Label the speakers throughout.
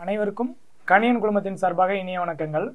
Speaker 1: அனைவருக்கும் கணியன் குழுமத்தின் சார்பாக இனிய வணக்கங்கள்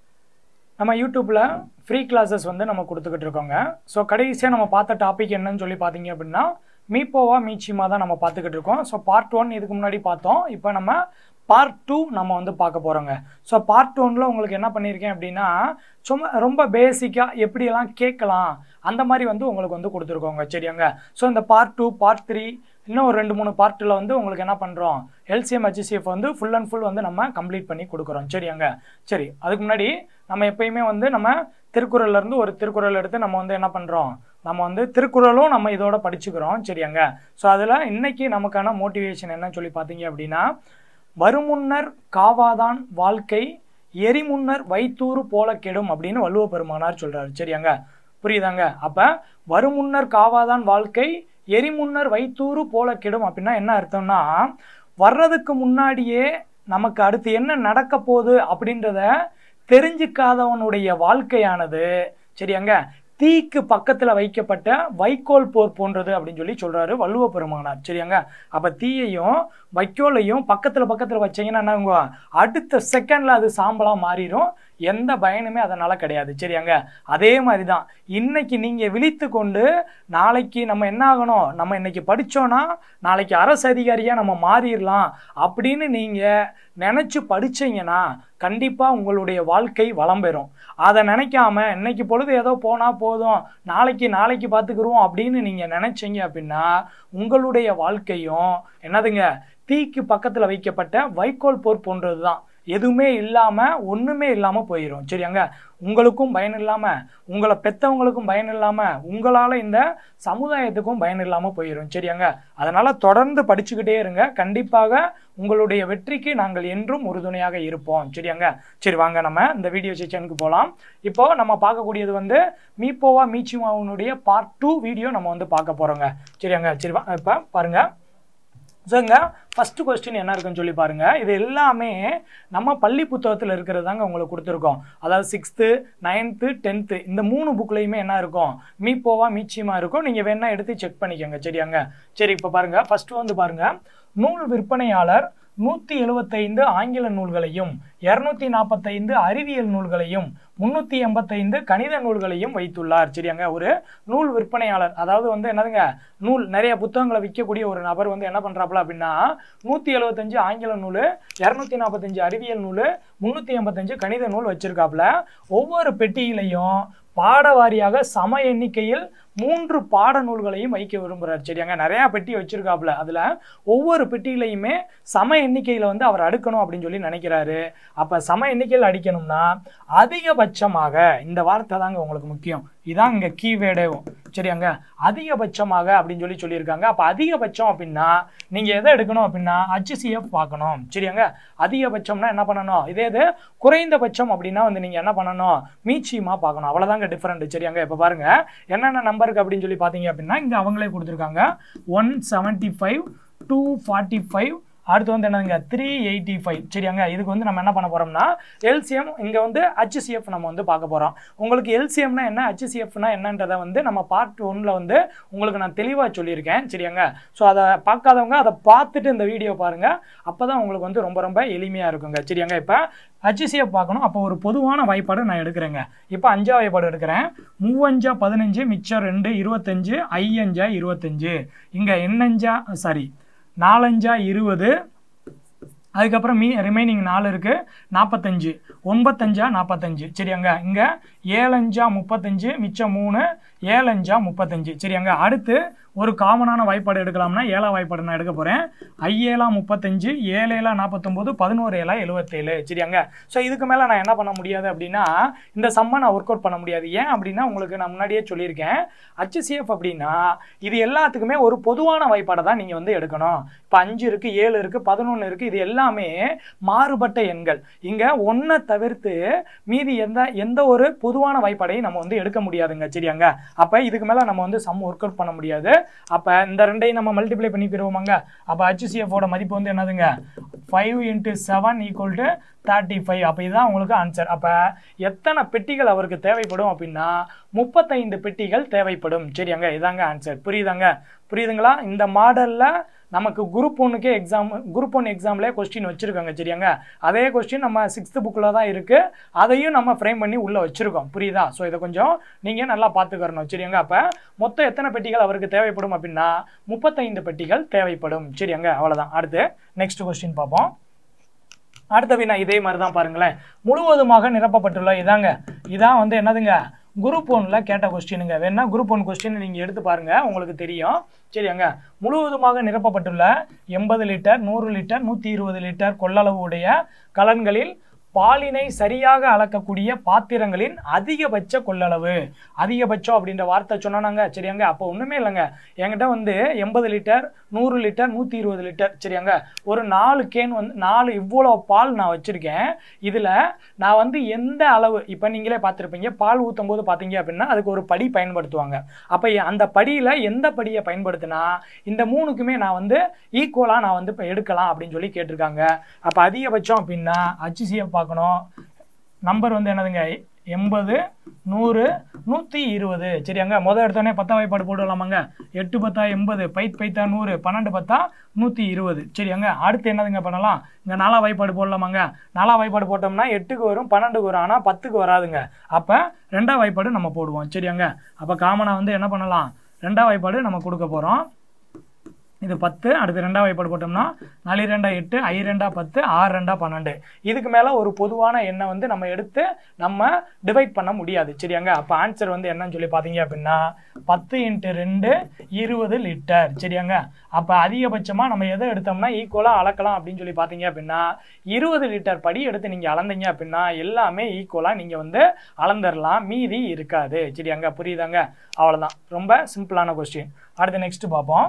Speaker 1: நம்ம யூடியூப்பில் ஃப்ரீ கிளாஸஸ் வந்து நம்ம கொடுத்துக்கிட்டு இருக்கோங்க ஸோ கடைசியாக நம்ம பார்த்த டாபிக் என்னன்னு சொல்லி பார்த்தீங்க அப்படின்னா மீப்போவா மீச்சிமா தான் நம்ம பார்த்துக்கிட்டு இருக்கோம் ஸோ பார்ட் ஒன் இதுக்கு முன்னாடி பார்த்தோம் இப்போ நம்ம பார்ட் டூ நம்ம வந்து பார்க்க போகிறோங்க ஸோ பார்ட் ஒன்ல உங்களுக்கு என்ன பண்ணியிருக்கேன் அப்படின்னா சும்மா ரொம்ப பேசிக்காக எப்படியெல்லாம் கேட்கலாம் அந்த மாதிரி வந்து உங்களுக்கு வந்து கொடுத்துருக்கோங்க சரியாங்க ஸோ இந்த பார்ட் டூ பார்ட் த்ரீ இன்னும் ஒரு ரெண்டு மூணு பார்ட்டில் வந்து உங்களுக்கு என்ன பண்ணுறோம் எல்சிஎம் ஹெச்சிசிஎஃப் வந்து ஃபுல் அண்ட் ஃபுல் வந்து நம்ம கம்ப்ளீட் பண்ணி கொடுக்குறோம் சரியாங்க சரி அதுக்கு முன்னாடி நம்ம எப்பயுமே வந்து நம்ம திருக்குறள்ல இருந்து ஒரு திருக்குறள் எடுத்து நம்ம வந்து என்ன பண்ணுறோம் நம்ம வந்து திருக்குறளும் நம்ம இதோட படிச்சுக்கிறோம் சரியாங்க ஸோ அதில் இன்னைக்கு நமக்கான மோட்டிவேஷன் என்னன்னு சொல்லி பார்த்தீங்க அப்படின்னா வருமுன்னர் காவாதான் வாழ்க்கை எரிமுன்னர் வைத்தூறு போல கெடும் அப்படின்னு வள்ளுவ பெருமானார் சொல்றாரு சரியாங்க புரியுதாங்க அப்ப வருமுன்னர் காவாதான் வாழ்க்கை எரிமுன்னர் வைத்தூறு போல கெடும் அப்படின்னா என்ன அர்த்தம்னா வர்றதுக்கு முன்னாடியே நமக்கு அடுத்து என்ன நடக்க போகுது அப்படின்றத தெரிஞ்சுக்காதவனுடைய வாழ்க்கையானது சரியாங்க தீக்கு பக்கத்தில் வைக்கப்பட்ட வைக்கோல் போர் போன்றது அப்படின்னு சொல்லி சொல்றாரு வள்ளுவ பெருமானார் சரியாங்க அப்போ தீயையும் வைக்கோலையும் பக்கத்தில் பக்கத்தில் வச்சீங்கன்னா என்னங்க அடுத்த செகண்டில் அது சாம்பலாக மாறிடும் எந்த பயனுமே அதனால் கிடையாது சரியாங்க அதே மாதிரி தான் இன்னைக்கு நீங்கள் விழித்து கொண்டு நாளைக்கு நம்ம என்ன ஆகணும் நம்ம இன்னைக்கு படித்தோன்னா நாளைக்கு அரசு அதிகாரியாக நம்ம மாறிடலாம் அப்படின்னு நீங்கள் நினச்சி படிச்சீங்கன்னா கண்டிப்பாக உங்களுடைய வாழ்க்கை வளம் பெறும் அதை நினைக்காம இன்னைக்கு பொழுது ஏதோ போனால் போதும் நாளைக்கு நாளைக்கு பார்த்துக்குருவோம் அப்படின்னு நீங்கள் நினைச்சீங்க அப்படின்னா உங்களுடைய வாழ்க்கையும் என்னதுங்க தீக்கு பக்கத்தில் வைக்கப்பட்ட வைக்கோல் போர் போன்றது தான் எதுவுமே இல்லாமல் ஒன்றுமே இல்லாமல் போயிடும் சரியாங்க உங்களுக்கும் பயன் இல்லாமல் உங்களை பெற்றவங்களுக்கும் பயன் இல்லாமல் உங்களால் இந்த சமுதாயத்துக்கும் பயன் இல்லாமல் போயிடும் சரியாங்க அதனால் தொடர்ந்து படிச்சுக்கிட்டே இருங்க கண்டிப்பாக உங்களுடைய வெற்றிக்கு நாங்கள் என்றும் உறுதுணையாக இருப்போம் சரியாங்க சரி வாங்க நம்ம இந்த வீடியோ செஷனுக்கு போகலாம் இப்போ நம்ம பார்க்கக்கூடியது வந்து மீப்போவா மீச்சிமாவுனுடைய பார்ட் டூ வீடியோ நம்ம வந்து பார்க்க போகிறோங்க சரியாங்க சரி வா இப்போ பாருங்கள் ஸோங்க ஃபஸ்ட்டு கொஸ்டின் என்ன இருக்குன்னு சொல்லி பாருங்க இது எல்லாமே நம்ம பள்ளி புத்தகத்தில் இருக்கிறது தாங்க உங்களுக்கு கொடுத்துருக்கோம் அதாவது சிக்ஸ்த்து நைன்த்து டென்த்து இந்த மூணு புக்லேயுமே என்ன இருக்கும் மீப்போவா மீச்சியமா இருக்கும் நீங்கள் வேணா எடுத்து செக் பண்ணிக்கோங்க சரியாங்க சரி இப்போ பாருங்க ஃபர்ஸ்ட் வந்து பாருங்க நூல் விற்பனையாளர் நூற்றி எழுபத்தைந்து ஆங்கில நூல்களையும் இரநூத்தி நாற்பத்தைந்து அறிவியல் நூல்களையும் முன்னூற்றி எண்பத்தைந்து கணித நூல்களையும் வைத்துள்ளார் சரியாங்க ஒரு நூல் விற்பனையாளர் அதாவது வந்து என்னதுங்க நூல் நிறைய புத்தகங்களை விற்கக்கூடிய ஒரு நபர் வந்து என்ன பண்ணுறாப்புல அப்படின்னா நூற்றி எழுபத்தஞ்சு ஆங்கில நூல் இரநூத்தி நாற்பத்தஞ்சு அறிவியல் நூல் முந்நூற்றி எண்பத்தஞ்சு கணித நூல் வச்சிருக்காப்புல ஒவ்வொரு பெட்டியிலையும் பாடவாரியாக சம எண்ணிக்கையில் மூன்று பாட நூல்களையும் வைக்க விரும்புகிறார் சரியாங்க நிறையா பெட்டி வச்சிருக்காப்புல அதில் ஒவ்வொரு பெட்டியிலையுமே சம எண்ணிக்கையில் வந்து அவர் அடுக்கணும் அப்படின்னு சொல்லி நினைக்கிறாரு அப்போ சம எண்ணிக்கையில் அடிக்கணும்னா அதிகபட்சமாக இந்த வார்த்தை தாங்க உங்களுக்கு முக்கியம் இதான் இங்கே கீவேர்டேவும் சரியாங்க அதிகபட்சமாக அப்படின்னு சொல்லி சொல்லியிருக்காங்க அப்போ அதிகபட்சம் அப்படின்னா நீங்கள் எதை எடுக்கணும் அப்படின்னா ஹச்சிசிஎஃப் பார்க்கணும் சரியாங்க அதிகபட்சம்னா என்ன பண்ணணும் இதே இது குறைந்தபட்சம் அப்படின்னா வந்து நீங்கள் என்ன பண்ணணும் மீச்சியமாக பார்க்கணும் அவ்வளோதாங்க டிஃப்ரெண்ட் சரியாங்க இப்போ பாருங்க என்னென்ன நம்பருக்கு அப்படின்னு சொல்லி பார்த்தீங்க அப்படின்னா இங்கே அவங்களே கொடுத்துருக்காங்க one seventy five two forty five அடுத்து வந்து என்னதுங்க த்ரீ எயிட்டி ஃபைவ் சரியாங்க இதுக்கு வந்து நம்ம என்ன பண்ண போகிறோம்னா எல்சிஎம் இங்கே வந்து ஹச்சிசிஎஃப் நம்ம வந்து பார்க்க போகிறோம் உங்களுக்கு எல்சிஎம்னா என்ன ஹச்சிசிஎஃப்னா என்னன்றதை வந்து நம்ம பார்ட் ஒன்ல வந்து உங்களுக்கு நான் தெளிவாக சொல்லியிருக்கேன் சரியாங்க ஸோ அதை பார்க்காதவங்க அதை பார்த்துட்டு இந்த வீடியோ பாருங்கள் அப்போ தான் உங்களுக்கு வந்து ரொம்ப ரொம்ப எளிமையாக இருக்குங்க சரியாங்க இப்போ ஹச்சிசிஎஃப் பார்க்கணும் அப்போ ஒரு பொதுவான வாய்ப்பாடு நான் எடுக்கிறேங்க இப்போ அஞ்சா வாய்ப்பாடு எடுக்கிறேன் மூவஞ்சா பதினஞ்சு மிச்சம் ரெண்டு இருபத்தஞ்சு ஐயஞ்சா இருபத்தஞ்சு இங்கே எண்ணஞ்சா சாரி நாலஞ்சா இருபது அதுக்கப்புறம் மீ ரிமைனிங் நாலு இருக்குது நாற்பத்தஞ்சு ஒன்பத்தஞ்சா நாற்பத்தஞ்சு சரியாங்க இங்கே ஏழஞ்சா முப்பத்தஞ்சு மிச்சம் மூணு ஏழஞ்சா முப்பத்தஞ்சு சரியாங்க அடுத்து ஒரு காமனான வாய்ப்பாடு எடுக்கலாம்னா ஏழா வாய்ப்பாடு நான் எடுக்க போகிறேன் ஐஏழா முப்பத்தஞ்சு ஏழேலா நாற்பத்தொம்போது பதினோரு ஏழா எழுபத்தேழு சரியாங்க ஸோ இதுக்கு மேலே நான் என்ன பண்ண முடியாது அப்படின்னா இந்த சம்மை நான் ஒர்க் அவுட் பண்ண முடியாது ஏன் அப்படின்னா உங்களுக்கு நான் முன்னாடியே சொல்லியிருக்கேன் ஹச்சிசிஎஃப் அப்படின்னா இது எல்லாத்துக்குமே ஒரு பொதுவான வாய்ப்பாடை தான் நீங்கள் வந்து எடுக்கணும் இப்போ அஞ்சு இருக்குது ஏழு இருக்குது பதினொன்று இருக்குது இது எல்லாமே மாறுபட்ட எண்கள் இங்கே ஒன்றை தவிர்த்து மீதி எந்த எந்த ஒரு பொதுவான வாய்ப்பாடையும் நம்ம வந்து எடுக்க முடியாதுங்க சரியாங்க அப்போ இதுக்கு மேலே நம்ம வந்து சம் ஒர்க் அவுட் பண்ண முடியாது அப்போ இந்த ரெண்டையும் நம்ம மல்டிப்ளை பண்ணி பெறுவோமாங்க அப்போ ஹச்சிசிஎஃபோட மதிப்பு வந்து என்னதுங்க five into seven equal to thirty five அப்போ இதுதான் உங்களுக்கு ஆன்சர் அப்போ எத்தனை பெட்டிகள் அவருக்கு தேவைப்படும் அப்படின்னா முப்பத்தைந்து பெட்டிகள் தேவைப்படும் சரியாங்க இதாங்க ஆன்சர் புரியுதாங்க புரியுதுங்களா இந்த மாடலில் நமக்கு குரூப் ஒன்றுக்கே எக்ஸாம் குரூப் ஒன் எக்ஸாம்லேயே கொஸ்டின் வச்சுருக்காங்க சரியாங்க அதே கொஸ்டின் நம்ம சிக்ஸ்த்து புக்கில் தான் இருக்குது அதையும் நம்ம ஃப்ரேம் பண்ணி உள்ளே வச்சுருக்கோம் புரியுதா ஸோ இதை கொஞ்சம் நீங்கள் நல்லா பார்த்துக்கறணும் சரியாங்க அப்போ மொத்தம் எத்தனை பெட்டிகள் அவருக்கு தேவைப்படும் அப்படின்னா முப்பத்தைந்து பெட்டிகள் தேவைப்படும் சரியாங்க அவ்வளோதான் அடுத்து நெக்ஸ்ட் கொஸ்டின் பார்ப்போம் அடுத்த வினா இதே மாதிரி தான் பாருங்களேன் முழுவதுமாக நிரப்பப்பட்டுள்ள இதாங்க இதான் வந்து என்னதுங்க குரூப் ஒன்ல கேட்ட கொஸ்டினுங்க வேணா குரூப் ஒன் கொஸ்டின் நீங்கள் எடுத்து பாருங்க உங்களுக்கு தெரியும் சரியாங்க முழுவதுமாக நிரப்பப்பட்டுள்ள எண்பது லிட்டர் நூறு லிட்டர் நூற்றி இருபது லிட்டர் கொள்ளளவு உடைய கலன்களில் பாலினை சரியாக அளக்கக்கூடிய பாத்திரங்களின் அதிகபட்ச கொள்ளளவு அதிகபட்சம் அப்படின்ற வார்த்தை சொன்னாங்க சரியாங்க அப்போ ஒன்றுமே இல்லைங்க என்கிட்ட வந்து எண்பது லிட்டர் நூறு லிட்டர் நூற்றி இருபது லிட்டர் சரியாங்க ஒரு நாலு கேன் வந்து நாலு இவ்வளோ பால் நான் வச்சுருக்கேன் இதில் நான் வந்து எந்த அளவு இப்போ நீங்களே பார்த்துருப்பீங்க பால் ஊற்றும் போது பார்த்தீங்க அப்படின்னா அதுக்கு ஒரு படி பயன்படுத்துவாங்க அப்போ அந்த படியில் எந்த படியை பயன்படுத்தினா இந்த மூணுக்குமே நான் வந்து ஈக்குவலாக நான் வந்து இப்போ எடுக்கலாம் அப்படின்னு சொல்லி கேட்டிருக்காங்க அப்போ அதிகபட்சம் அப்படின்னா ஹச்சிசிஎஃப் பார்க்கணும் நம்பர் வந்து என்னதுங்க எண்பது நூறு நூற்றி இருபது சரியாங்க முதல் எடுத்தோடனே பத்தா வாய்ப்பாடு போட்டுடலாமாங்க எட்டு பத்தா எண்பது பைத் பைத்தா நூறு பன்னெண்டு பத்தா நூற்றி இருபது சரியாங்க அடுத்து என்னதுங்க பண்ணலாம் இங்கே நாலா வாய்ப்பாடு போடலாமாங்க நாலா வாய்ப்பாடு போட்டோம்னா எட்டுக்கு வரும் பன்னெண்டுக்கு வரும் ஆனால் பத்துக்கு வராதுங்க அப்போ ரெண்டாம் வாய்ப்பாடு நம்ம போடுவோம் சரியாங்க அப்போ காமனாக வந்து என்ன பண்ணலாம் ரெண்டாம் வாய்ப்பாடு நம்ம கொடுக்க போகிறோம் இது பத்து அடுத்து ரெண்டாம் வாய்ப்பாடு போட்டோம்னா நாலு ரெண்டா எட்டு ஐ ரெண்டா பத்து ஆறு ரெண்டா பன்னெண்டு இதுக்கு மேலே ஒரு பொதுவான எண்ணை வந்து நம்ம எடுத்து நம்ம டிவைட் பண்ண முடியாது சரியாங்க அப்போ ஆன்சர் வந்து என்னன்னு சொல்லி பார்த்தீங்க அப்படின்னா பத்து இன்ட்டு ரெண்டு இருபது லிட்டர் சரியாங்க அப்போ அதிகபட்சமாக நம்ம எதை எடுத்தோம்னா ஈக்குவலாக அளக்கலாம் அப்படின்னு சொல்லி பார்த்தீங்க அப்படின்னா இருபது லிட்டர் படி எடுத்து நீங்கள் அளந்தீங்க அப்படின்னா எல்லாமே ஈக்குவலாக நீங்கள் வந்து அளந்துடலாம் மீதி இருக்காது சரியாங்க புரியுதாங்க அவ்வளோதான் ரொம்ப சிம்பிளான கொஸ்டின் அடுத்து நெக்ஸ்ட் பார்ப்போம்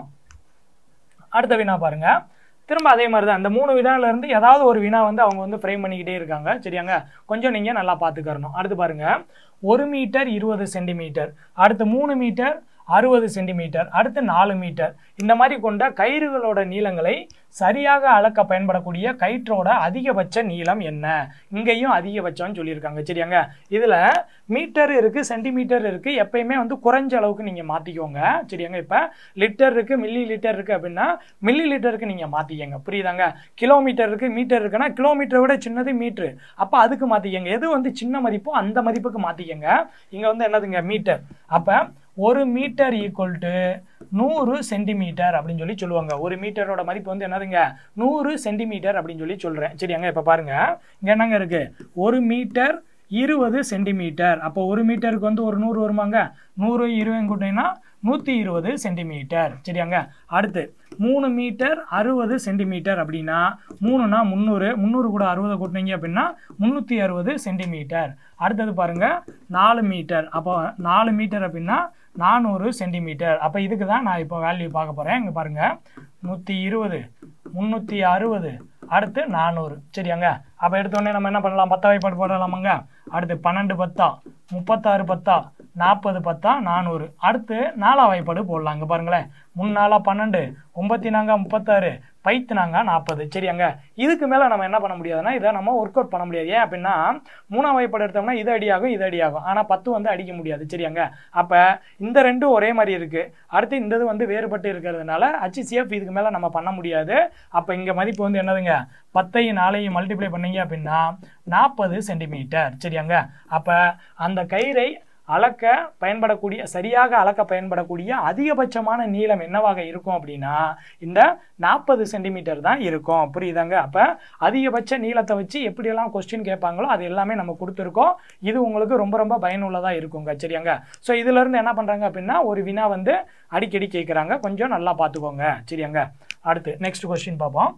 Speaker 1: அடுத்த வினா பாருங்க திரும்ப அதே மாதிரி தான் இந்த மூணு வினால இருந்து ஏதாவது ஒரு வினா வந்து அவங்க வந்து ஃப்ரேம் பண்ணிக்கிட்டே இருக்காங்க சரியாங்க கொஞ்சம் நீங்கள் நல்லா பார்த்துக்கறணும் அடுத்து பாருங்க ஒரு மீட்டர் இருபது சென்டிமீட்டர் அடுத்து மூணு மீட்டர் அறுபது சென்டிமீட்டர் அடுத்து நாலு மீட்டர் இந்த மாதிரி கொண்ட கயிறுகளோட நீளங்களை சரியாக அளக்க பயன்படக்கூடிய கயிற்றோட அதிகபட்ச நீளம் என்ன இங்கேயும் அதிகபட்சம்னு சொல்லியிருக்காங்க சரியாங்க இதில் மீட்டர் இருக்குது சென்டிமீட்டர் இருக்குது எப்பயுமே வந்து குறைஞ்ச அளவுக்கு நீங்கள் மாற்றிக்கோங்க சரியாங்க இப்போ லிட்டர் இருக்குது மில்லி லிட்டர் இருக்குது அப்படின்னா மில்லி லிட்டருக்கு நீங்கள் மாற்றிக்கங்க புரியுதாங்க கிலோமீட்டர் இருக்குது மீட்டர் இருக்குன்னா கிலோமீட்டரை விட சின்னது மீட்ரு அப்போ அதுக்கு மாற்றிக்கங்க எது வந்து சின்ன மதிப்போ அந்த மதிப்புக்கு மாற்றிக்கங்க இங்கே வந்து என்னதுங்க மீட்டர் அப்போ ஒரு மீட்டர் ஈக்குவல் டு நூறு சென்டிமீட்டர் அப்படின்னு சொல்லி சொல்லுவாங்க ஒரு மீட்டரோட மதிப்பு வந்து என்னதுங்க நூறு சென்டிமீட்டர் அப்படின்னு சொல்லி சொல்கிறேன் சரியாங்க இப்போ பாருங்க இங்கே என்னங்க இருக்கு ஒரு மீட்டர் இருபது சென்டிமீட்டர் அப்போ ஒரு மீட்டருக்கு வந்து ஒரு நூறு வருமாங்க நூறு இருபது கூட்டிங்கன்னா நூற்றி இருபது சென்டிமீட்டர் சரியாங்க அடுத்து மூணு மீட்டர் அறுபது சென்டிமீட்டர் அப்படின்னா மூணுனா முந்நூறு முந்நூறு கூட அறுபது கூட்டினீங்க அப்படின்னா முந்நூற்றி அறுபது சென்டிமீட்டர் அடுத்தது பாருங்க நாலு மீட்டர் அப்போ நாலு மீட்டர் அப்படின்னா நானூறு சென்டிமீட்டர் அப்போ இதுக்கு தான் நான் இப்போ வேல்யூ பார்க்க போகிறேன் இங்கே பாருங்கள் நூற்றி இருபது முந்நூற்றி அறுபது அடுத்து நானூறு சரியாங்க அப்போ எடுத்தோடனே நம்ம என்ன பண்ணலாம் பத்தா வாய்ப்பாடு போடலாமாங்க அடுத்து பன்னெண்டு பத்தா முப்பத்தாறு பத்தா நாற்பது பத்தா நானூறு அடுத்து நாலா வாய்ப்பாடு போடலாம் இங்கே பாருங்களேன் முன்னாலா பன்னெண்டு ஒம்பத்தி நாங்க முப்பத்தாறு பைத்து நாங்க நாற்பது சரியாங்க இதுக்கு மேலே நம்ம என்ன பண்ண முடியாதுன்னா இதை நம்ம ஒர்க் அவுட் பண்ண முடியாது ஏன் அப்படின்னா மூணாம் வாய்ப்பாடு எடுத்தோம்னா இது அடியாகும் இது அடியாகும் ஆனால் பத்து வந்து அடிக்க முடியாது சரியாங்க அப்போ இந்த ரெண்டும் ஒரே மாதிரி இருக்குது அடுத்து இந்த இது வந்து வேறுபட்டு இருக்கிறதுனால ஹச்சிசிஎஃப் இதுக்கு மேலே நம்ம பண்ண முடியாது அப்போ இங்கே மதிப்பு வந்து என்னதுங்க பத்தையும் நாளையும் மல்டிப்ளை பண்ணீங்க அப்படின்னா நாற்பது சென்டிமீட்டர் சரியாங்க அப்போ அந்த கயிறை அளக்க பயன்படக்கூடிய சரியாக அளக்க பயன்படக்கூடிய அதிகபட்சமான நீளம் என்னவாக இருக்கும் அப்படின்னா இந்த நாற்பது சென்டிமீட்டர் தான் இருக்கும் புரியுதாங்க அப்போ அதிகபட்ச நீளத்தை வச்சு எப்படியெல்லாம் கொஸ்டின் கேட்பாங்களோ அது எல்லாமே நம்ம கொடுத்துருக்கோம் இது உங்களுக்கு ரொம்ப ரொம்ப பயனுள்ளதாக இருக்குங்க சரியாங்க ஸோ இதிலிருந்து என்ன பண்ணுறாங்க அப்படின்னா ஒரு வினா வந்து அடிக்கடி கேட்குறாங்க கொஞ்சம் நல்லா பார்த்துக்கோங்க சரியாங்க அடுத்து நெக்ஸ்ட் கொஸ்டின் பார்ப்போம்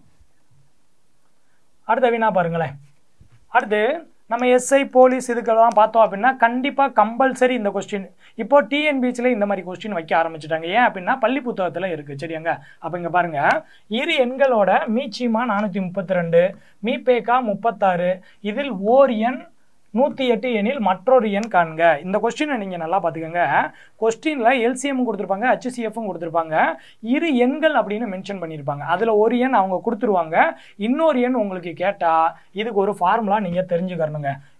Speaker 1: அடுத்த வினா பாருங்களேன் அடுத்து நம்ம எஸ்ஐ போலீஸ் இதுக்கெல்லாம் பார்த்தோம் அப்படின்னா கண்டிப்பாக கம்பல்சரி இந்த கொஸ்டின் இப்போ டிஎன்பிஹெச்சில் இந்த மாதிரி கொஸ்டின் வைக்க ஆரம்பிச்சிட்டாங்க ஏன் அப்படின்னா பள்ளி புத்தகத்தில் இருக்குது சரியாங்க அப்போ இங்கே பாருங்கள் இரு எண்களோட மீச்சிமா நானூற்றி முப்பத்தி ரெண்டு மீபேக்கா முப்பத்தாறு இதில் ஓர் எண் நூற்றி எட்டு எண்ணில் மற்றொரு எண் காண்க இந்த கொஸ்டினை நீங்கள் நல்லா பார்த்துக்கோங்க கொஸ்டினில் எல்சிஎம் கொடுத்துருப்பாங்க ஹச்சிசிஎஃப்பும் கொடுத்துருப்பாங்க இரு எண்கள் அப்படின்னு மென்ஷன் பண்ணியிருப்பாங்க அதில் ஒரு எண் அவங்க கொடுத்துருவாங்க இன்னொரு எண் உங்களுக்கு கேட்டால் இதுக்கு ஒரு ஃபார்முலா நீங்கள் தெரிஞ்சுக்கணுங்க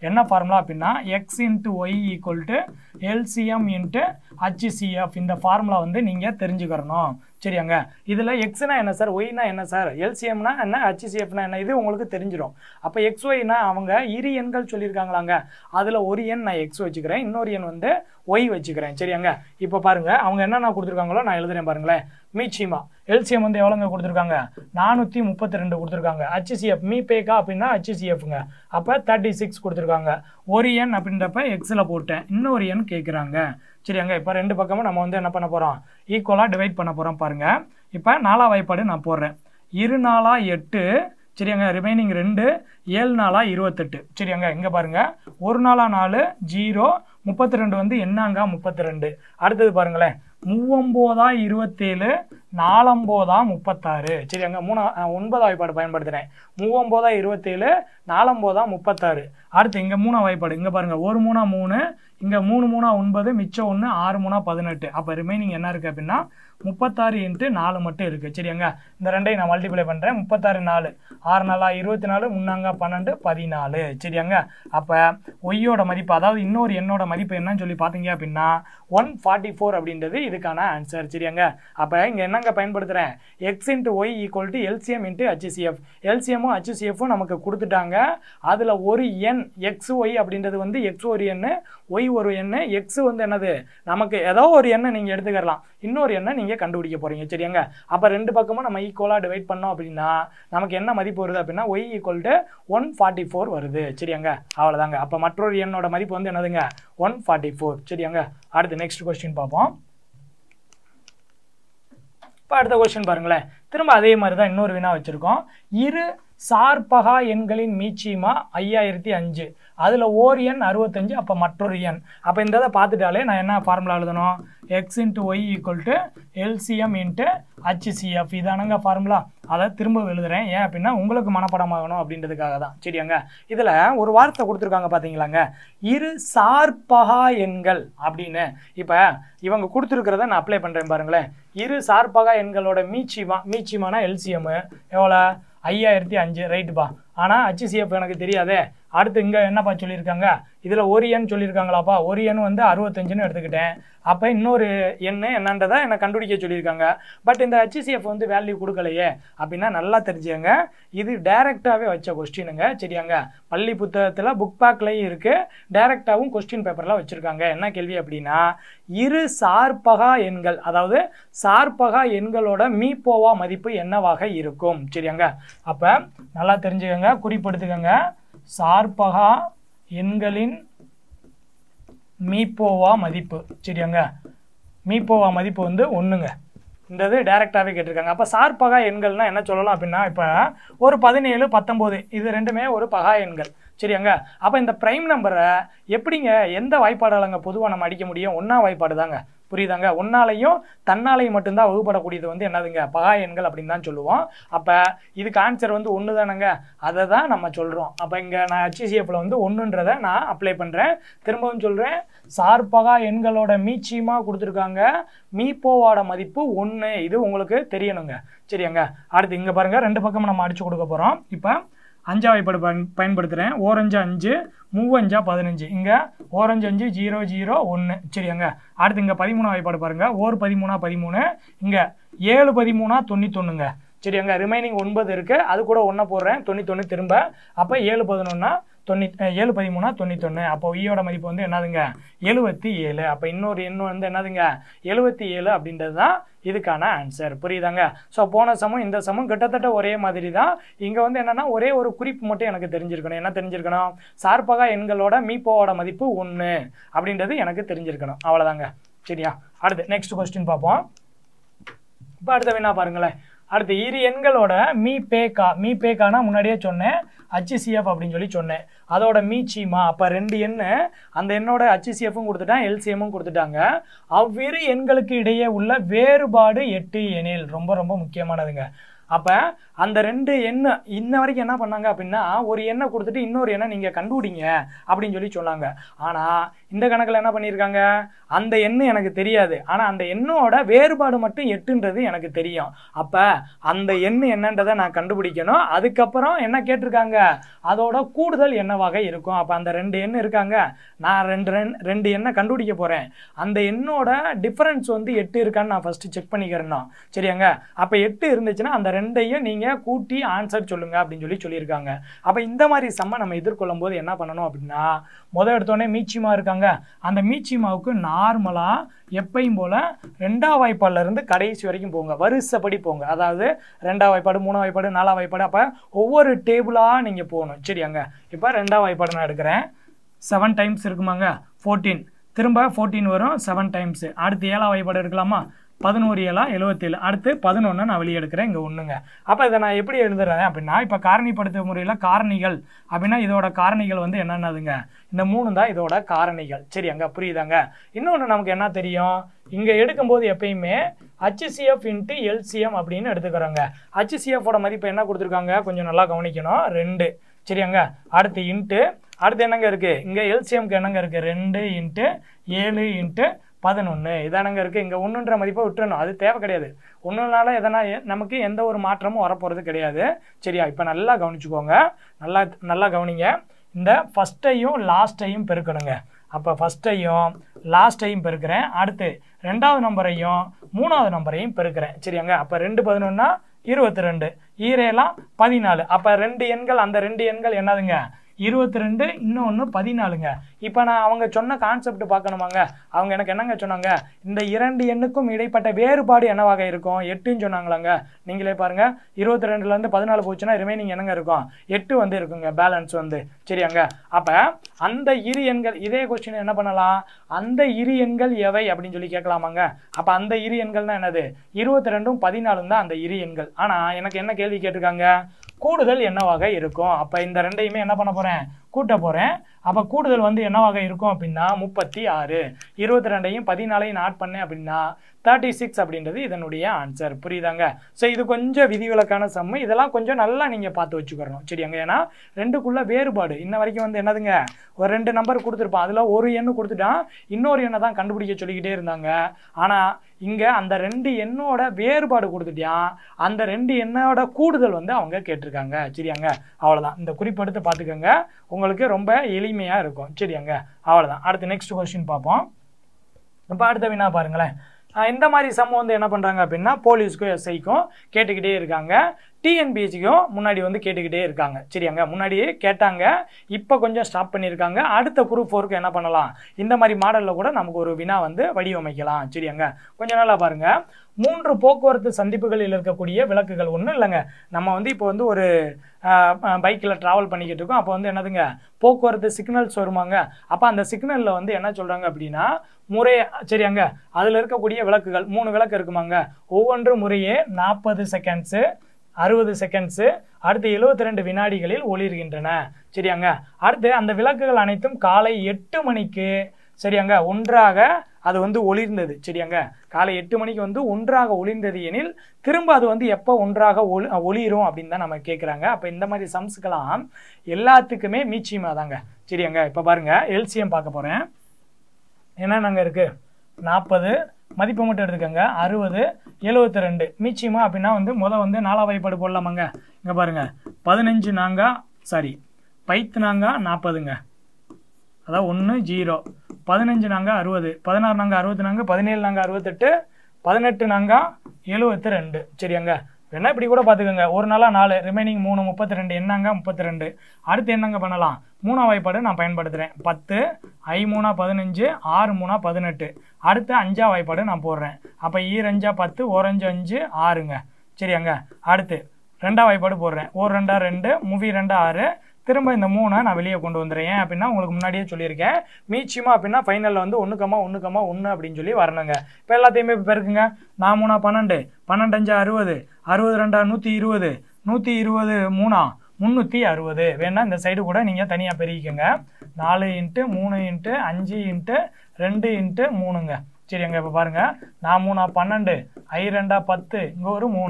Speaker 1: என்ன ஃபார்முலா அப்படின்னா x into y equal to LCM into HCF இந்த ஃபார்முலா வந்து நீங்கள் தெரிஞ்சுக்கிறணும் சரியாங்க இதில் எக்ஸ்னா என்ன சார் ஒய்னா என்ன சார் எல்சிஎம்னா என்ன ஹச்சிசிஎஃப்னா என்ன இது உங்களுக்கு தெரிஞ்சிடும் அப்போ எக்ஸ் ஒய்னா அவங்க இரு எண்கள் சொல்லியிருக்காங்களாங்க அதில் ஒரு எண் நான் எக்ஸ் வச்சுக்கிறேன் இன்னொரு எண் வந்து ஒய் வச்சுக்கிறேன் சரியாங்க இப்போ பாருங்க அவங்க என்னென்ன கொடுத்துருக்காங்களோ நான் எழுதுறேன் பாருங்களேன் மீச்சிமா எல்சிஎம் வந்து எவ்வளோங்க கொடுத்துருக்காங்க நானூற்றி முப்பத்தி ரெண்டு கொடுத்துருக்காங்க ஹச்சிசிஎஃப் மீ பேக்கா அப்படின்னா ஹச்சிசிஎஃப்ங்க அப்போ தேர்ட்டி சிக்ஸ் கொடுத்துருக்காங்க ஒரு எண் அப்படின்றப்ப எக்ஸில் போட்டேன் இன்னொரு எண் கேட்குறாங்க சரியாங்க இப்போ ரெண்டு பக்கமும் நம்ம வந்து என்ன பண்ண போகிறோம் ஈக்குவலாக டிவைட் பண்ண போகிறோம் பாருங்கள் இப்போ நாலா வாய்ப்பாடு நான் போடுறேன் இரு நாளா எட்டு சரியாங்க ரிமைனிங் ரெண்டு ஏழு நாளா இருபத்தெட்டு சரியாங்க இங்கே பாருங்க ஒரு நாளா நாலு ஜீரோ முப்பத்தி ரெண்டு வந்து என்னங்க முப்பத்தி ரெண்டு அடுத்தது பாருங்களேன் மூவம்போதா இருபத்தேழு நாலம்போதா முப்பத்தாறு சரியாங்க மூணா அஹ், ஒன்பதாம் வாய்ப்பாடு பயன்படுத்துகிறேன் மூவம்போதா இருபத்தேழு நாலம்போதா முப்பத்தாறு அடுத்து இங்கே மூணா வாய்ப்பாடு இங்கே பாருங்க ஒரு மூணா மூணு இங்கே மூணு மூணா ஒன்பது மிச்சம் ஒன்று ஆறு மூணா பதினெட்டு அப்போ ரிமைனிங் என்ன இருக்குது அப்படின்னா முப்பத்தாறு இன்ட்டு நாலு மட்டும் இருக்குது சரியாங்க இந்த ரெண்டையும் நான் மல்டிப்ளை பண்ணுறேன் முப்பத்தாறு நாலு ஆறு நாளா இருபத்தி நாலு முன்னாங்க பன்னெண்டு பதினாலு சரியாங்க அப்போ ஒய்யோட மதிப்பு அதாவது இன்னொரு எண்ணோட மதிப்பு என்னன்னு சொல்லி பார்த்தீங்க அப்படின்னா ஒன் ஃபார்ட்டி ஃபோர் அப்படின்றது இதுக்கான ஆன்சர் சரியாங்க அப்போ இங்கே என்னங்க பயன்படுத்துகிறேன் x into y equal to LCM into HCF எல்சிஎம்மும் ஹச்சிசிஎஃப்பும் நமக்கு கொடுத்துட்டாங்க அதில் ஒரு எண் எக்ஸ் ஒய் அப்படின்றது வந்து எக்ஸ் ஒரு எண்ணு ஒய் ஒரு எண்ணு எக்ஸ் வந்து என்னது நமக்கு ஏதோ ஒரு எண்ணை நீங்கள் எடுத்துக்கலாம் இன்னொரு எண்ணை நீங்கள் கண்டுபிடிக்க போகிறீங்க சரியாங்க அப்போ ரெண்டு பக்கமும் நம்ம ஈக்குவலாக டிவைட் பண்ணோம் அப்படின்னா நமக்கு என்ன மதிப்பு வருது அப்படின்னா y equal to one forty four வருது சரியாங்க அவ்வளோதாங்க அப்போ மற்றொரு எண்ணோட மதிப்பு வந்து என்னதுங்க ஒன் ஃபார்ட்டி ஃபோர் சரியாங்க அடுத்து நெக்ஸ்ட் கொஸ்டின் பார்ப்போம் இப்போ அடுத்த கொஸ்டின் பாருங்களேன் திரும்ப அதே மாதிரி தான் இன்னொரு வினா வச்சுருக்கோம் இரு சார்பகா எண்களின் மீச்சியமா ஐயாயிரத்தி அஞ்சு அதில் ஓர் எண் அறுபத்தஞ்சு அப்போ மற்றொரு எண் அப்போ இந்த இதை பார்த்துட்டாலே நான் என்ன ஃபார்முலா எழுதணும் x into y equal to LCM into HCF இதானங்க ஃபார்முலா அதை திரும்ப எழுதுறேன் ஏன் அப்படின்னா உங்களுக்கு மனப்படமாகணும் அப்படின்றதுக்காக தான் சரியாங்க இதில் ஒரு வார்த்தை கொடுத்துருக்காங்க பார்த்தீங்களாங்க இரு சார்பகா எண்கள் அப்படின்னு இப்போ இவங்க கொடுத்துருக்கிறத நான் அப்ளை பண்ணுறேன் பாருங்களேன் இரு சார்பகா எண்களோட மீச்சிமா மீச்சிமானா எல்சிஎம்மு எவ்வளோ ஐயாயிரத்தி அஞ்சு ரைட்டுப்பா ஆனால் ஹச்சிசிஎஃப் எனக்கு தெரியாதே அடுத்து இங்கே என்னப்பா சொல்லியிருக்காங்க இதில் ஒரு எண் சொல்லியிருக்காங்களாப்பா ஒரு எண் வந்து அறுபத்தஞ்சுன்னு எடுத்துக்கிட்டேன் அப்போ இன்னொரு எண் என்னன்றதை என்னை கண்டுபிடிக்க சொல்லியிருக்காங்க பட் இந்த ஹச்சிசிஎஃப் வந்து வேல்யூ கொடுக்கலையே அப்படின்னா நல்லா தெரிஞ்சுங்க இது டைரெக்டாகவே வச்ச கொஸ்டினுங்க சரியாங்க பள்ளி புத்தகத்தில் புக் பேக்லையும் இருக்குது டைரெக்டாகவும் கொஸ்டின் பேப்பரில் வச்சுருக்காங்க என்ன கேள்வி அப்படின்னா இரு சார்பகா எண்கள் அதாவது சார்பகா எண்களோட மீப்போவா மதிப்பு என்னவாக இருக்கும் சரியாங்க அப்போ நல்லா தெரிஞ்சுக்கங்க குறிப்பெடுத்துக்கங்க சார்பகா எண்களின் மீப்போவா மதிப்பு சரியாங்க மீப்போவா மதிப்பு வந்து ஒன்றுங்க இந்த இது டைரெக்டாகவே கேட்டிருக்காங்க அப்போ சார்பகா எண்கள்னா என்ன சொல்லலாம் அப்படின்னா இப்போ ஒரு பதினேழு பத்தொம்போது இது ரெண்டுமே ஒரு பகா எண்கள் சரியாங்க அப்போ இந்த ப்ரைம் நம்பரை எப்படிங்க எந்த வாய்ப்பாடாலங்க பொதுவாக நம்ம அடிக்க முடியும் ஒன்றா வாய்ப்பாடு தாங்க புரியுதாங்க ஒன்னாலையும் தன்னாலையும் மட்டும்தான் வகுப்படக்கூடியது வந்து என்னதுங்க பகா எண்கள் அப்படின்னு தான் சொல்லுவோம் அப்போ இதுக்கு ஆன்சர் வந்து ஒன்று தானங்க அதை தான் நம்ம சொல்கிறோம் அப்போ இங்கே நான் ஹச்சிசிஎஃப்ல வந்து ஒன்றுன்றதை நான் அப்ளை பண்ணுறேன் திரும்பவும் சொல்கிறேன் சார்பகா எண்களோட மீச்சியமாக கொடுத்துருக்காங்க மீப்போவோட மதிப்பு ஒன்று இது உங்களுக்கு தெரியணுங்க சரியாங்க அடுத்து இங்கே பாருங்கள் ரெண்டு பக்கமும் நம்ம அடிச்சு கொடுக்க போகிறோம் இப்போ அஞ்சா வாய்ப்பாடு பயன் பயன்படுத்துகிறேன் ஓரஞ்சு அஞ்சு மூவஞ்சா பதினஞ்சு இங்கே ஓரஞ்சு அஞ்சு ஜீரோ ஜீரோ ஒன்று சரியாங்க அடுத்து இங்கே பதிமூணா வாய்ப்பாடு பாருங்கள் ஓர் பதிமூணா பதிமூணு இங்கே ஏழு பதிமூணா தொண்ணூத்தொன்னுங்க சரியாங்க ரிமைனிங் ஒன்பது இருக்குது அது கூட ஒன்றை போடுறேன் தொண்ணூத்தொன்று திரும்ப அப்போ ஏழு பதினொன்னா தொண்ணூ அஹ் ஏழு பதிமூணா தொண்ணூத்தொன்று அப்போ ஈயோட மதிப்பு வந்து என்னதுங்க எழுபத்தி ஏழு அப்போ இன்னொரு எண் வந்து என்னதுங்க எழுபத்தி ஏழு அப்படின்றது தான் இதுக்கான ஆன்சர் புரியுதாங்க ஸோ போன சமம் இந்த சமம் கிட்டத்தட்ட ஒரே மாதிரி தான் இங்கே வந்து என்னன்னா ஒரே ஒரு குறிப்பு மட்டும் எனக்கு தெரிஞ்சிருக்கணும் என்ன தெரிஞ்சிருக்கணும் சார்பகா எண்களோட மீப்போவோட மதிப்பு ஒன்று அப்படின்றது எனக்கு தெரிஞ்சிருக்கணும் அவ்வளோதாங்க சரியா அடுத்து நெக்ஸ்ட் கொஸ்டின் பார்ப்போம் இப்போ அடுத்த வேணா பாருங்களேன் அடுத்து இரு எண்களோட மீ பேக்கா மீ பேக்கானா முன்னாடியே சொன்னேன் ஹச்சிசிஎஃப் அப்படின்னு சொல்லி சொன்னேன் அதோட மீச்சிமா அப்போ ரெண்டு எண்ணு அந்த எண்ணோட ஹச்சிசிஎஃப்பும் கொடுத்துட்டான் எல்சிஎம்மும் கொடுத்துட்டாங்க அவ்விரு எண்களுக்கு இடையே உள்ள வேறுபாடு எட்டு எனில் ரொம்ப ரொம்ப முக்கியமானதுங்க அப்போ அந்த ரெண்டு எண்ணை இன்ன வரைக்கும் என்ன பண்ணாங்க அப்படின்னா ஒரு எண்ணை கொடுத்துட்டு இன்னொரு எண்ணை நீங்கள் கண்டுபிடிங்க அப்படின்னு சொல்லி சொன்னாங்க ஆனால் இந்த கணக்கில் என்ன பண்ணியிருக்காங்க அந்த எண்ணு எனக்கு தெரியாது ஆனால் அந்த எண்ணோட வேறுபாடு மட்டும் எட்டுன்றது எனக்கு தெரியும் அப்போ அந்த எண்ணு என்னன்றதை நான் கண்டுபிடிக்கணும் அதுக்கப்புறம் என்ன கேட்டிருக்காங்க அதோட கூடுதல் என்னவாக இருக்கும் அப்போ அந்த ரெண்டு எண்ணு இருக்காங்க நான் ரெண்டு ரெண் ரெண்டு எண்ணை கண்டுபிடிக்க போகிறேன் அந்த எண்ணோட டிஃபரன்ஸ் வந்து எட்டு இருக்கான்னு நான் ஃபஸ்ட்டு செக் பண்ணிக்கிறேன் சரியாங்க அப்போ எட்டு இருந்துச்சுன்னா அந்த ரெண்டையும் நீங்கள் கூட்டி ஆன்சர் சொல்லுங்க அப்படின்னு சொல்லி சொல்லியிருக்காங்க அப்போ இந்த மாதிரி சம்ம நம்ம எதிர்கொள்ளும் போது என்ன பண்ணணும் அப்படின்னா முத எடுத்தோடனே மீச்சிமா இருக்காங்க அந்த மீச்சிமாவுக்கு நார்மலாக எப்பயும் போல் ரெண்டாம் வாய்ப்பாடில் இருந்து கடைசி வரைக்கும் போங்க வரிசைப்படி போங்க அதாவது ரெண்டாம் வாய்ப்பாடு மூணாம் வாய்ப்பாடு நாலாம் வாய்ப்பாடு அப்போ ஒவ்வொரு டேபிளாக நீங்கள் போகணும் சரியாங்க இப்போ ரெண்டாம் வாய்ப்பாடு நான் எடுக்கிறேன் செவன் டைம்ஸ் இருக்குமாங்க ஃபோர்டீன் திரும்ப ஃபோர்டீன் வரும் செவன் டைம்ஸு அடுத்து ஏழாம் வாய்ப்பாடு எடுக்கலாமா பதினோரு ஏழா எழுபத்தேழு அடுத்து பதினொன்று நான் வெளியே எடுக்கிறேன் இங்கே ஒன்றுங்க அப்போ இதை நான் எப்படி எழுதுறேன் அப்படின்னா இப்போ காரணிப்படுத்த முறையில் காரணிகள் அப்படின்னா இதோட காரணிகள் வந்து என்னென்னதுங்க இந்த மூணு தான் இதோட காரணிகள் சரி அங்கே புரியுதாங்க இன்னொன்று நமக்கு என்ன தெரியும் இங்கே எடுக்கும்போது எப்பயுமே ஹச்சிசிஎஃப் இன்ட்டு எல்சிஎம் அப்படின்னு எடுத்துக்கிறோங்க ஹச்சிசிஎஃபோட மதிப்பு என்ன கொடுத்துருக்காங்க கொஞ்சம் நல்லா கவனிக்கணும் ரெண்டு சரியாங்க அடுத்து இன்ட்டு அடுத்து என்னங்க இருக்குது இங்கே எல்சிஎம்க்கு என்னங்க இருக்குது ரெண்டு இன்ட்டு ஏழு இன்ட்டு பதினொன்று இதானங்க இருக்குது இங்கே ஒன்றுன்ற மதிப்பை விட்டுறணும் அது தேவை கிடையாது ஒன்றுனால எதனா நமக்கு எந்த ஒரு மாற்றமும் வரப்போகிறது கிடையாது சரியா இப்போ நல்லா கவனிச்சுக்கோங்க நல்லா நல்லா கவனிங்க இந்த ஃபஸ்ட்டையும் லாஸ்ட்டையும் பெருக்கணுங்க அப்போ ஃபஸ்ட்டையும் லாஸ்ட்டையும் பெருக்கிறேன் அடுத்து ரெண்டாவது நம்பரையும் மூணாவது நம்பரையும் பெருக்கிறேன் சரியாங்க அப்போ ரெண்டு பதினொன்னா இருபத்தி ரெண்டு ஈரேலாம் பதினாலு அப்போ ரெண்டு எண்கள் அந்த ரெண்டு எண்கள் என்னதுங்க இருபத்தி ரெண்டு இன்னொன்று பதினாலுங்க இப்போ நான் அவங்க சொன்ன கான்செப்ட் பார்க்கணுமாங்க அவங்க எனக்கு என்னங்க சொன்னாங்க இந்த இரண்டு எண்ணுக்கும் இடைப்பட்ட வேறுபாடு என்னவாக இருக்கும் எட்டுன்னு சொன்னாங்களாங்க நீங்களே பாருங்க இருபத்தி ரெண்டுலேருந்து பதினாலு போச்சுன்னா ரிமைனிங் என்னங்க இருக்கும் எட்டு வந்து இருக்குங்க பேலன்ஸ் வந்து சரியாங்க அப்போ அந்த இரு எண்கள் இதே கொஸ்டின் என்ன பண்ணலாம் அந்த இரு எண்கள் எவை அப்படின்னு சொல்லி கேட்கலாமாங்க அப்போ அந்த இரு எண்கள்னா என்னது இருபத்தி ரெண்டும் பதினாலும் தான் அந்த இரு எண்கள் ஆனால் எனக்கு என்ன கேள்வி கேட்டிருக்காங்க கூடுதல் என்னவாக இருக்கும் அப்போ இந்த ரெண்டையுமே என்ன பண்ண போகிறேன் கூட்ட போகிறேன் அப்போ கூடுதல் வந்து என்னவாக இருக்கும் அப்படின்னா முப்பத்தி ஆறு இருபத்தி ரெண்டையும் பதினாலையும் ஆட் பண்ணேன் அப்படின்னா தேர்ட்டி சிக்ஸ் அப்படின்றது இதனுடைய ஆன்சர் புரியுதாங்க ஸோ இது கொஞ்சம் விதிவிலக்கான சம்மு இதெல்லாம் கொஞ்சம் நல்லா நீங்கள் பார்த்து வச்சுக்கிறணும் சரியாங்க ஏன்னா ரெண்டுக்குள்ள வேறுபாடு இன்ன வரைக்கும் வந்து என்னதுங்க ஒரு ரெண்டு நம்பர் கொடுத்துருப்பான் அதில் ஒரு எண்ணு கொடுத்துட்டான் இன்னொரு எண்ணை தான் கண்டுபிடிக்க சொல்லிக்கிட்டே இருந்தாங்க ஆனால் இங்கே அந்த ரெண்டு எண்ணோட வேறுபாடு கொடுத்துட்டியான் அந்த ரெண்டு எண்ணோட கூடுதல் வந்து அவங்க கேட்டிருக்காங்க சரியாங்க அவ்வளோதான் இந்த குறிப்பெடுத்து பார்த்துக்கோங்க உங்களுக்கு ரொம்ப எளிமையாக இருக்கும் சரியாங்க அவ்வளோதான் அடுத்து நெக்ஸ்ட் கொஸ்டின் பார்ப்போம் இப்போ அடுத்த வினா பாருங்களேன் ஆஹ் இந்த மாதிரி சம் வந்து என்ன பண்ணுறாங்க அப்படின்னா போலீஸ்க்கும் எஸ்ஐக்கும் கேட்டுக்கிட்டே இருக்காங்க டிஎன்பிஎஸ்சிக்கும் முன்னாடி வந்து கேட்டுக்கிட்டே இருக்காங்க சரியாங்க முன்னாடியே கேட்டாங்க இப்போ கொஞ்சம் ஸ்டாப் பண்ணியிருக்காங்க அடுத்த குரூப் ஃபோருக்கு என்ன பண்ணலாம் இந்த மாதிரி மாடலில் கூட நமக்கு ஒரு வினா வந்து வடிவமைக்கலாம் சரியாங்க கொஞ்சம் நல்லா பாருங்க மூன்று போக்குவரத்து சந்திப்புகளில் இருக்கக்கூடிய விளக்குகள் ஒன்றும் இல்லைங்க நம்ம வந்து இப்போ வந்து ஒரு பைக்கில் ட்ராவல் பண்ணிக்கிட்டு இருக்கோம் அப்போ வந்து என்னதுங்க போக்குவரத்து சிக்னல்ஸ் வருமாங்க அப்போ அந்த சிக்னலில் வந்து என்ன சொல்கிறாங்க அப்படின்னா முறை சரியாங்க அதில் இருக்கக்கூடிய விளக்குகள் மூணு விளக்கு இருக்குமாங்க ஒவ்வொன்று முறையே நாற்பது செகண்ட்ஸு அறுபது செகண்ட்ஸு அடுத்து எழுபத்தி ரெண்டு வினாடிகளில் ஒளிர்கின்றன சரியாங்க அடுத்து அந்த விளக்குகள் அனைத்தும் காலை எட்டு மணிக்கு சரியாங்க ஒன்றாக அது வந்து ஒளிர்ந்தது சரியாங்க காலை எட்டு மணிக்கு வந்து ஒன்றாக ஒளிர்ந்தது எனில் திரும்ப அது வந்து எப்போ ஒன்றாக ஒளி ஒளிரும் அப்படின்னு தான் நம்ம கேட்குறாங்க அப்போ இந்த மாதிரி சம்ஸ்க்கெல்லாம் எல்லாத்துக்குமே மீச்சியமா தாங்க சரியாங்க இப்போ பாருங்க எல்சிஎம் பார்க்க போகிறேன் என்னென்னங்க இருக்குது நாற்பது மதிப்பு மட்டும் எடுத்துக்கோங்க அறுபது எழுபத்தி ரெண்டு மீச்சியமா அப்படின்னா வந்து முத வந்து நாலா வாய்ப்பாடு போடலாமாங்க இங்கே பாருங்கள் பதினஞ்சு நாங்கா சாரி பைத்து நாங்கா நாற்பதுங்க அதான் ஒன்று ஜீரோ பதினஞ்சு நாங்கள் அறுபது பதினாறு நாங்கள் அறுபத்தி நாங்கள் பதினேழு நாங்கள் அறுபத்தெட்டு பதினெட்டு நாங்கள் எழுபத்தி ரெண்டு சரியாங்க வேணா இப்படி கூட பார்த்துக்கோங்க ஒரு நாளாக நாலு ரிமைனிங் மூணு முப்பத்தி ரெண்டு என்னங்க முப்பத்தி ரெண்டு அடுத்து என்னங்க பண்ணலாம் மூணாம் வாய்ப்பாடு நான் பயன்படுத்துகிறேன் பத்து ஐ மூணா பதினஞ்சு ஆறு மூணா பதினெட்டு அடுத்து அஞ்சா வாய்ப்பாடு நான் போடுறேன் அப்போ ஈரஞ்சா பத்து ஓரஞ்சு அஞ்சு ஆறுங்க சரியாங்க அடுத்து ரெண்டாம் வாய்ப்பாடு போடுறேன் ஒரு ரெண்டா ரெண்டு மூவி ரெண்டா ஆறு திரும்ப இந்த மூணை நான் வெளியே கொண்டு வந்துடுறேன் ஏன் அப்படின்னா உங்களுக்கு முன்னாடியே சொல்லியிருக்கேன் மீச்சியமா அப்படின்னா ஃபைனலில் வந்து ஒன்றுக்கம்மா ஒன்றுக்கம்மா ஒன்று அப்படின்னு சொல்லி வரணுங்க இப்போ எல்லாத்தையுமே இப்போ பெருக்குங்க நான் மூணா பன்னெண்டு பன்னெண்டு அஞ்சா அறுபது அறுபது ரெண்டா நூற்றி இருபது நூற்றி இருபது மூணா முந்நூற்றி அறுபது வேணா இந்த சைடு கூட நீங்கள் தனியாக பெருகிக்கோங்க நாலு இன்ட்டு மூணு இன்ட்டு அஞ்சு இன்ட்டு ரெண்டு இன்ட்டு மூணுங்க சரிங்க இப்போ பாருங்கள் நான் மூணா பன்னெண்டு ஐ ரெண்டா பத்து இங்கே ஒரு மூணு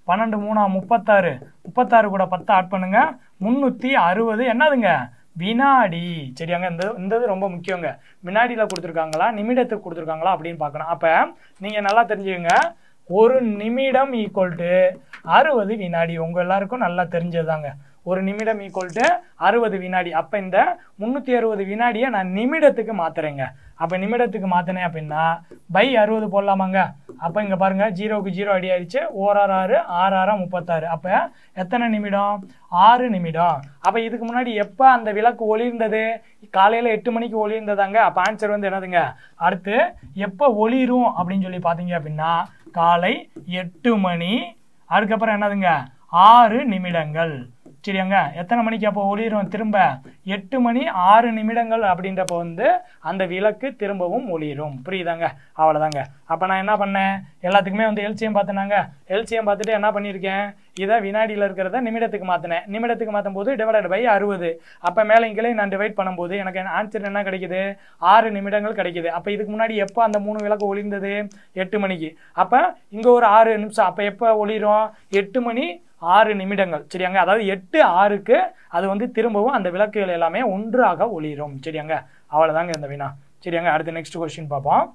Speaker 1: பன்னெண்டு மூணா முப்பத்தாறு முப்பத்தாறு கூட பத்து ஆட் பண்ணுங்க முந்நூற்றி அறுபது என்னதுங்க வினாடி சரியாங்க இந்த இந்த இது ரொம்ப முக்கியங்க வினாடியில் கொடுத்துருக்காங்களா நிமிடத்துக்கு கொடுத்துருக்காங்களா அப்படின்னு பார்க்கணும் அப்போ நீங்கள் நல்லா தெரிஞ்சுக்கங்க ஒரு நிமிடம் ஈக்குவல் டு அறுபது வினாடி உங்கள் எல்லாருக்கும் நல்லா தெரிஞ்சதுதாங்க ஒரு நிமிடம் ஈக்குவல் டு அறுபது வினாடி அப்போ இந்த முந்நூற்றி அறுபது வினாடியை நான் நிமிடத்துக்கு மாத்துறேங்க அப்போ நிமிடத்துக்கு மாற்றினேன் அப்படின்னா பை அறுபது போடலாமாங்க அப்போ இங்கே பாருங்கள் ஜீரோவுக்கு ஜீரோ அடி ஆயிடுச்சு ஓராறு ஆறு ஆறு ஆறா முப்பத்தாறு அப்போ எத்தனை நிமிடம் ஆறு நிமிடம் அப்போ இதுக்கு முன்னாடி எப்போ அந்த விளக்கு ஒளிர்ந்தது காலையில் எட்டு மணிக்கு ஒளிர்ந்ததாங்க அப்போ ஆன்சர் வந்து என்னதுங்க அடுத்து எப்போ ஒளிரும் அப்படின்னு சொல்லி பார்த்தீங்க அப்படின்னா காலை எட்டு மணி அதுக்கப்புறம் என்னதுங்க ஆறு நிமிடங்கள் சரியாங்க எத்தனை மணிக்கு அப்போ ஒளிரும் திரும்ப எட்டு மணி ஆறு நிமிடங்கள் அப்படின்றப்ப வந்து அந்த விளக்கு திரும்பவும் ஒளிரும் புரியுதாங்க அவ்வளோதாங்க அப்போ நான் என்ன பண்ணேன் எல்லாத்துக்குமே வந்து எல்சிஎம் பார்த்தேனாங்க எல்சிஎம் பார்த்துட்டு என்ன பண்ணியிருக்கேன் இதை வினாடியில் இருக்கிறத நிமிடத்துக்கு மாற்றினேன் நிமிடத்துக்கு மாற்றும் போது டிவைடட் பை அறுபது அப்போ மேலே இங்கே நான் டிவைட் பண்ணும்போது எனக்கு ஆன்சர் என்ன கிடைக்குது ஆறு நிமிடங்கள் கிடைக்குது அப்போ இதுக்கு முன்னாடி எப்போ அந்த மூணு விளக்கு ஒளிர்ந்தது எட்டு மணிக்கு அப்போ இங்கே ஒரு ஆறு நிமிஷம் அப்போ எப்போ ஒளிரும் எட்டு மணி ஆறு நிமிடங்கள் சரியாங்க அதாவது எட்டு ஆறுக்கு அது வந்து திரும்பவும் அந்த விளக்குகள் எல்லாமே ஒன்றாக ஒளிரும் சரியாங்க அவ்வளோதாங்க இந்த வினா சரியாங்க அடுத்த நெக்ஸ்ட் கொஸ்டின் பார்ப்போம்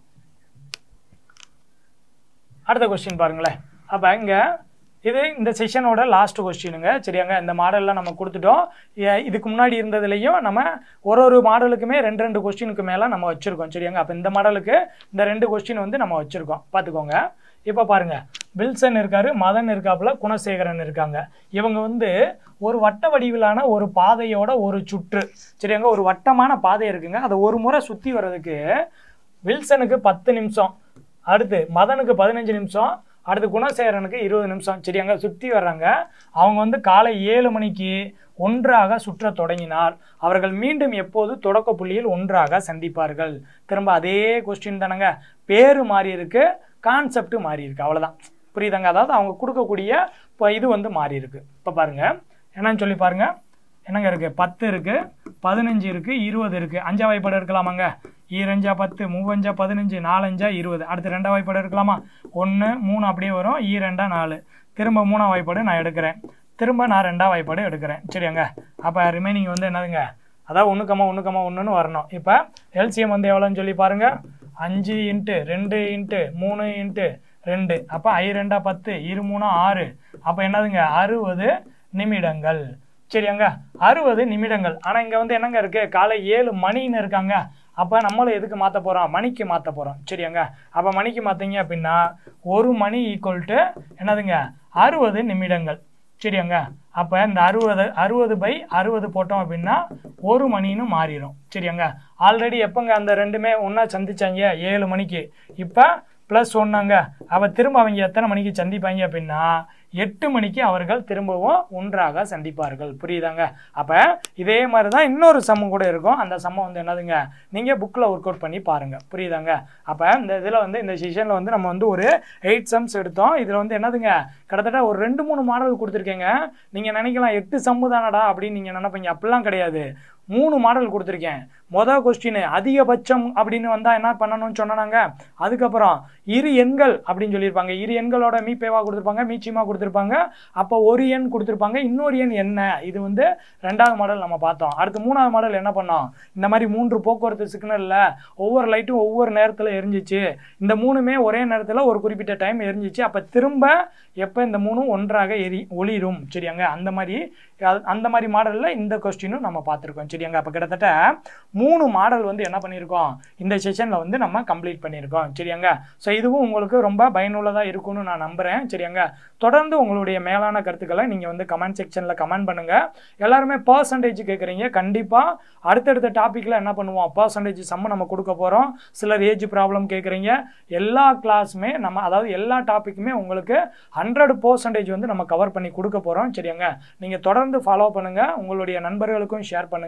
Speaker 1: அடுத்த கொஸ்டின் பாருங்களேன் அப்போ இங்கே இது இந்த செஷனோட லாஸ்ட் கொஸ்டினுங்க சரியாங்க இந்த மாடலில் நம்ம கொடுத்துட்டோம் ஏ- இதுக்கு முன்னாடி இருந்ததுலேயும் நம்ம ஒரு ஒரு மாடலுக்குமே ரெண்டு ரெண்டு கொஸ்டினுக்கு மேலே நம்ம வச்சுருக்கோம் சரியாங்க அப்போ இந்த மாடலுக்கு இந்த ரெண்டு கொஸ்டின் வந்து நம்ம வச்சுருக்கோம் பார்த்துக்கோங்க இப்போ பாருங்க வில்சன் இருக்காரு மதன் இருக்காப்புல குணசேகரன் இருக்காங்க இவங்க வந்து ஒரு வட்ட வடிவிலான ஒரு பாதையோட ஒரு சுற்று சரியாங்க ஒரு வட்டமான பாதை இருக்குங்க அதை ஒரு முறை சுற்றி வர்றதுக்கு வில்சனுக்கு பத்து நிமிஷம் அடுத்து மதனுக்கு பதினஞ்சு நிமிஷம் அடுத்து குணசேகரனுக்கு இருபது நிமிஷம் சரியாங்க சுற்றி வர்றாங்க அவங்க வந்து காலை ஏழு மணிக்கு ஒன்றாக சுற்றத் தொடங்கினார் அவர்கள் மீண்டும் எப்போது தொடக்க புள்ளியில் ஒன்றாக சந்திப்பார்கள் திரும்ப அதே கொஸ்டின் தானங்க பேரு மாறி இருக்கு கான்செப்ட் மாறி இருக்கு அவ்வளவுதான் புரியுதாங்க அதாவது அவங்க கொடுக்கக்கூடிய இப்போ இது வந்து மாறி இருக்கு இப்போ பாருங்க என்னன்னு சொல்லி பாருங்க என்னங்க இருக்கு பத்து இருக்கு பதினஞ்சு இருக்கு இருபது இருக்கு அஞ்சா வாய்ப்பாடு எடுக்கலாமாங்க ஈரஞ்சா பத்து மூவஞ்சா பதினஞ்சு நாலஞ்சா இருபது அடுத்து ரெண்டா வாய்ப்பாடு எடுக்கலாமா ஒன்று மூணு அப்படியே வரும் ஈ ரெண்டா நாலு திரும்ப மூணா வாய்ப்பாடு நான் எடுக்கிறேன் திரும்ப நான் ரெண்டா வாய்ப்பாடு எடுக்கிறேன் சரியாங்க அப்போ ரிமைனிங் வந்து என்னதுங்க அதான் ஒன்று கம்மா ஒன்று கம்மா ஒன்றுன்னு வரணும் இப்போ எல்சிஎம் வந்து எவ்வளோன்னு சொல்லி பாருங்க அஞ்சு இன்ட்டு ரெண்டு இன்ட்டு மூணு இன்ட்டு ரெண்டு அப்போ ஐ ரெண்டா பத்து இரு மூணா ஆறு அப்போ என்னதுங்க அறுபது நிமிடங்கள் சரியாங்க அறுபது நிமிடங்கள் ஆனால் இங்கே வந்து என்னங்க இருக்கு காலை ஏழு மணின்னு இருக்காங்க அப்போ நம்மளும் எதுக்கு மாற்ற போகிறோம் மணிக்கு மாற்ற போகிறோம் சரியாங்க அப்போ மணிக்கு மாற்றீங்க அப்படின்னா ஒரு மணி ஈக்குவல் டு என்னதுங்க அறுபது நிமிடங்கள் சரியாங்க அப்போ இந்த அறுபது அறுபது பை அறுபது போட்டோம் அப்படின்னா ஒரு மணின்னு மாறிடும் சரியாங்க ஆல்ரெடி எப்போங்க அந்த ரெண்டுமே ஒன்றா சந்திச்சாங்க ஏழு மணிக்கு இப்போ ப்ளஸ் ஒன்றாங்க அப்போ திரும்ப அவங்க எத்தனை மணிக்கு சந்திப்பாங்க அப்படின்னா எட்டு மணிக்கு அவர்கள் திரும்பவும் ஒன்றாக சந்திப்பார்கள் புரியுதாங்க அப்போ இதே மாதிரி தான் இன்னொரு சம்மம் கூட இருக்கும் அந்த சம்மம் வந்து என்னதுங்க நீங்கள் புக்கில் ஒர்க் அவுட் பண்ணி பாருங்கள் புரியுதாங்க அப்போ இந்த இதில் வந்து இந்த செஷனில் வந்து நம்ம வந்து ஒரு எயிட் சம்ஸ் எடுத்தோம் இதில் வந்து என்னதுங்க கிட்டத்தட்ட ஒரு ரெண்டு மூணு மாடல் கொடுத்துருக்கேங்க நீங்கள் நினைக்கலாம் எட்டு சம்மு தானடா அப்படின்னு நீங்கள் நினைப்பீங்க அப்படிலாம் கிடையாது மூணு மாடல் கொடுத்துருக்கேன் மொதல் கொஸ்டின் அதிகபட்சம் அப்படின்னு வந்தால் என்ன பண்ணணும்னு சொன்னாங்க அதுக்கப்புறம் இரு எண்கள் அப்படின்னு சொல்லியிருப்பாங்க இரு எண்களோட மீப்பேவா கொடுத்துருப்பாங்க மீச்சியமாக கொடுத்துருப்பாங்க அப்போ ஒரு எண் கொடுத்துருப்பாங்க இன்னொரு எண் என்ன இது வந்து ரெண்டாவது மாடல் நம்ம பார்த்தோம் அடுத்து மூணாவது மாடல் என்ன பண்ணோம் இந்த மாதிரி மூன்று போக்குவரத்து சிக்னலில் ஒவ்வொரு லைட்டும் ஒவ்வொரு நேரத்தில் எரிஞ்சிச்சு இந்த மூணுமே ஒரே நேரத்தில் ஒரு குறிப்பிட்ட டைம் எரிஞ்சிச்சு அப்போ திரும்ப எப்போ இந்த மூணும் ஒன்றாக எரி ஒளிரும் சரியாங்க அந்த மாதிரி அது- அந்த மாதிரி மாடலில் இந்த கொஸ்டினும் நம்ம பார்த்துருக்கோம் சரியாங்க அப்போ கிட்டத்தட்ட மூணு மாடல் வந்து என்ன பண்ணியிருக்கோம் இந்த செஷனில் வந்து நம்ம கம்ப்ளீட் பண்ணியிருக்கோம் சரியாங்க ஸோ இதுவும் உங்களுக்கு ரொம்ப பயனுள்ளதாக இருக்கும்னு நான் நம்புகிறேன் சரியாங்க தொடர்ந்து உங்களுடைய மேலான கருத்துக்களை நீங்கள் வந்து கமெண்ட் செக்ஷனில் கமெண்ட் பண்ணுங்கள் எல்லாருமே பர்சன்டேஜ் கேட்குறீங்க கண்டிப்பாக அடுத்தடுத்த டாப்பிக்கில் என்ன பண்ணுவோம் பர்சன்டேஜ் சம்ம நம்ம கொடுக்க போகிறோம் சிலர் ஏஜ் ப்ராப்ளம் கேட்குறீங்க எல்லா கிளாஸுமே நம்ம அதாவது எல்லா டாப்பிக்குமே உங்களுக்கு ஹண்ட்ரட் பர்சன்டேஜ் வந்து நம்ம கவர் பண்ணி கொடுக்க போகிறோம் சரியாங்க நீங்கள் தொடர்ந்து ஃபாலோ பண்ணுங்கள் உங்களுடைய நண்பர்களுக்கும் ஷேர் பண்ணுங்கள்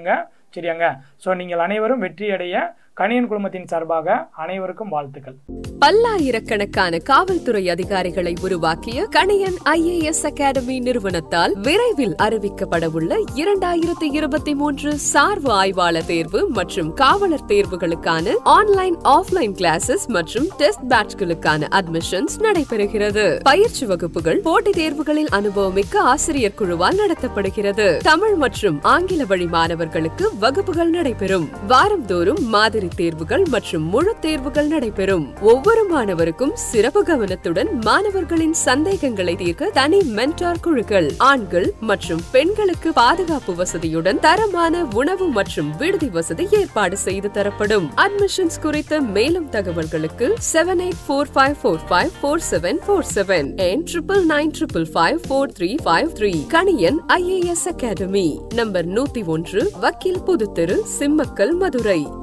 Speaker 1: சரியாங்க ஸோ நீங்கள் அனைவரும் வெற்றியடைய கணியன் குழுமத்தின் சார்பாக அனைவருக்கும் வாழ்த்துக்கள்
Speaker 2: பல்லாயிரக்கணக்கான காவல்துறை அதிகாரிகளை உருவாக்கிய கணியன் ஐஏஎஸ் அகாடமி நிறுவனத்தால் விரைவில் அறிவிக்கப்படவுள்ள இரண்டாயிரத்தி இருபத்தி மூன்று சார்பு ஆய்வாளர் தேர்வு மற்றும் காவலர் தேர்வுகளுக்கான ஆன்லைன் ஆஃப்லைன் கிளாஸஸ் மற்றும் டெஸ்ட் பேட்ச்களுக்கான அட்மிஷன்ஸ் நடைபெறுகிறது பயிற்சி வகுப்புகள் போட்டித் தேர்வுகளில் அனுபவமிக்க ஆசிரியர் குழுவால் நடத்தப்படுகிறது தமிழ் மற்றும் ஆங்கில வழி மாணவர்களுக்கு வகுப்புகள் நடைபெறும் வாரந்தோறும் மாதிரி தேர்வுகள் மற்றும் முழு தேர்வுகள் நடைபெறும் ஒவ்வொரு மாணவருக்கும் சிறப்பு கவனத்துடன் மாணவர்களின் சந்தேகங்களை தீர்க்க தனி மென்டார் குழுக்கள் ஆண்கள் மற்றும் பெண்களுக்கு பாதுகாப்பு வசதியுடன் தரமான உணவு மற்றும் விடுதி வசதி ஏற்பாடு செய்து தரப்படும் அட்மிஷன்ஸ் குறித்த மேலும் தகவல்களுக்கு seven eight four five four five four seven four seven என் triple nine triple five four three five three Kaniyan IAS academy number நூத்தி ஒன்று வக்கீல் புதுத்தெரு சிம்மக்கல் மதுரை